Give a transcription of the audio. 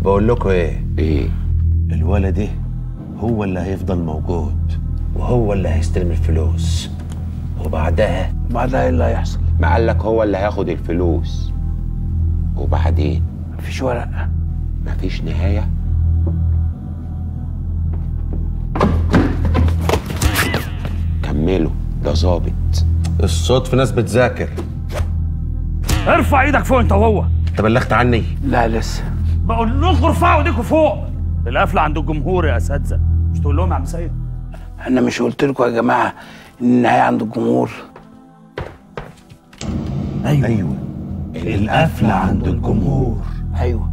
بقول لكم ايه ايه الولد ده هو اللي هيفضل موجود وهو اللي هيستلم الفلوس وبعدها بعدها ايه اللي هيحصل ما قالك هو اللي هياخد الفلوس وبعدين مفيش ورق مفيش نهاية كملوا ده ظابط الصوت في ناس بتذاكر ارفع ايدك فوق انت وهو انت بلغت عني لا لسه بقول لكم ارفعوا ايديكم فوق القفله عند الجمهور يا اساتذه مش تقول لهم يا عم سيد انا مش قلت لكم يا جماعه ان النهايه عند الجمهور ايوه القفله عند الجمهور ايوه